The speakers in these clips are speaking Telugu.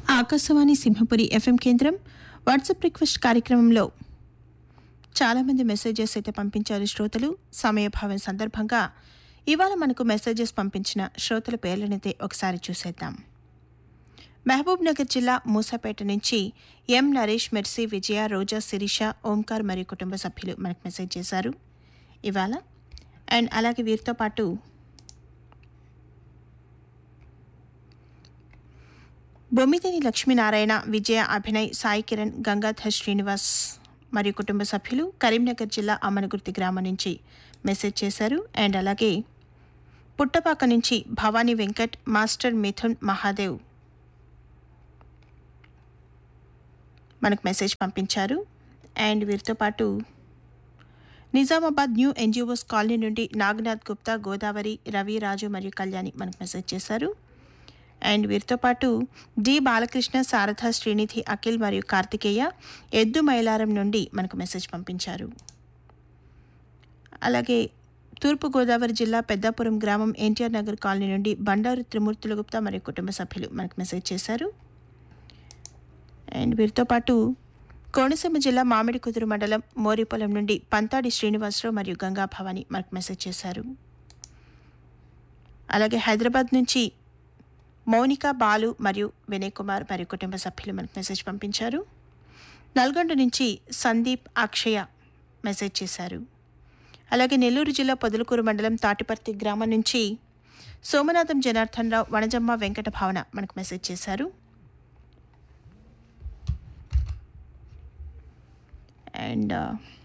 ఆకాశవాణి సింహపురి ఎఫ్ఎం కేంద్రం వాట్సాప్ రిక్వెస్ట్ కార్యక్రమంలో చాలామంది మెసేజెస్ అయితే పంపించారు శ్రోతలు సమయభావం సందర్భంగా ఇవాళ మనకు మెసేజెస్ పంపించిన శ్రోతల పేర్లనైతే ఒకసారి చూసేద్దాం మహబూబ్ నగర్ జిల్లా మూసాపేట నుంచి ఎం నరేష్ మెర్సీ విజయ రోజా శిరీష ఓంకార్ మరియు కుటుంబ సభ్యులు మనకు మెసేజ్ చేశారు ఇవాళ అండ్ అలాగే వీరితో పాటు బొమ్మిదేని లక్ష్మీనారాయణ విజయ అభినయ్ సాయి కిరణ్ గంగాధర్ శ్రీనివాస్ మరియు కుటుంబ సభ్యులు కరీంనగర్ జిల్లా అమ్మనగుర్తి గ్రామం నుంచి మెసేజ్ చేశారు అండ్ అలాగే పుట్టపాక నుంచి భవానీ వెంకట్ మాస్టర్ మిథున్ మహాదేవ్ మనకు మెసేజ్ పంపించారు అండ్ వీరితో పాటు నిజామాబాద్ న్యూ ఎన్జిఓస్ కాలనీ నుండి నాగనాథ్ గుప్తా గోదావరి రవి రాజు మరియు కళ్యాణి మనకు మెసేజ్ చేశారు అండ్ వీరితో పాటు డి బాలకృష్ణ శారద శ్రీనిధి అఖిల్ మరియు కార్తికేయ ఎద్దు మైలారం నుండి మనకు మెసేజ్ పంపించారు అలాగే తూర్పుగోదావరి జిల్లా పెద్దాపురం గ్రామం ఎన్టీఆర్ నగర్ కాలనీ నుండి బండారు త్రిమూర్తుల గుప్తా మరియు కుటుంబ సభ్యులు మనకు మెసేజ్ చేశారు అండ్ వీరితో పాటు కోనసీమ జిల్లా మామిడి కుదురు మండలం మోరిపొలం నుండి పంతాడి శ్రీనివాసరావు మరియు గంగా భవాని మనకు మెసేజ్ చేశారు అలాగే హైదరాబాద్ నుంచి మౌనిక బాలు మరియు వినయ్ కుమార్ మరియు కుటుంబ సభ్యులు మనకు మెసేజ్ పంపించారు నల్గొండ నుంచి సందీప్ అక్షయ మెసేజ్ చేశారు అలాగే నెల్లూరు జిల్లా పొదలకూరు మండలం తాటిపర్తి గ్రామం నుంచి సోమనాథం జనార్దన్ రావు వనజమ్మ వెంకట భావన మనకు మెసేజ్ చేశారు అండ్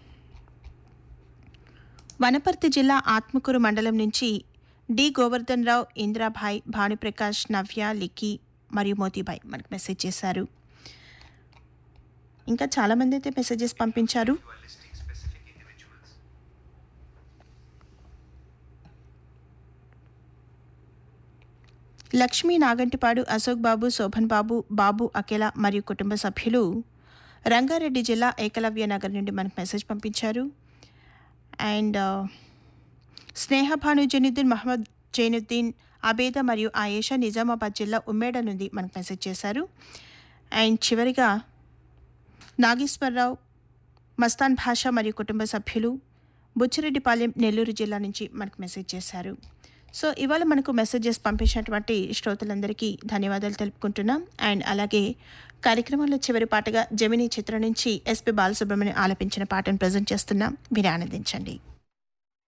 వనపర్తి జిల్లా ఆత్మకూరు మండలం నుంచి డి గోవర్ధన్ రావు ఇంద్రాభాయ్ భానుప్రకాష్ నవ్య లిక్కి మరియు మోతీబాయ్ మనకు మెసేజ్ చేశారు ఇంకా చాలామంది అయితే మెసేజెస్ పంపించారు లక్ష్మీ నాగంటిపాడు అశోక్ బాబు శోభన్ బాబు బాబు అఖిల మరియు కుటుంబ సభ్యులు రంగారెడ్డి జిల్లా ఏకలవ్య నగర్ నుండి మనకు మెసేజ్ పంపించారు అండ్ స్నేహ భాను జైనుద్దీన్ మహమ్మద్ జైనుద్దీన్ అబేద మరియు ఆయేషా నిజామాబాద్ జిల్లా ఉమ్మేడ నుండి మనకు మెసేజ్ చేశారు అండ్ చివరిగా నాగేశ్వరరావు మస్తాన్ భాష మరియు కుటుంబ సభ్యులు బుచ్చిరెడ్డిపాలెం నెల్లూరు జిల్లా నుంచి మనకు మెసేజ్ చేశారు సో ఇవాళ మనకు మెసేజెస్ పంపించినటువంటి శ్రోతలందరికీ ధన్యవాదాలు తెలుపుకుంటున్నాం అండ్ అలాగే కార్యక్రమంలో చివరి పాటగా జమినీ చిత్రం నుంచి ఎస్పి బాలసుబ్రహ్మణ్యం ఆలపించిన పాటను ప్రజెంట్ చేస్తున్నాం మీరు ఆనందించండి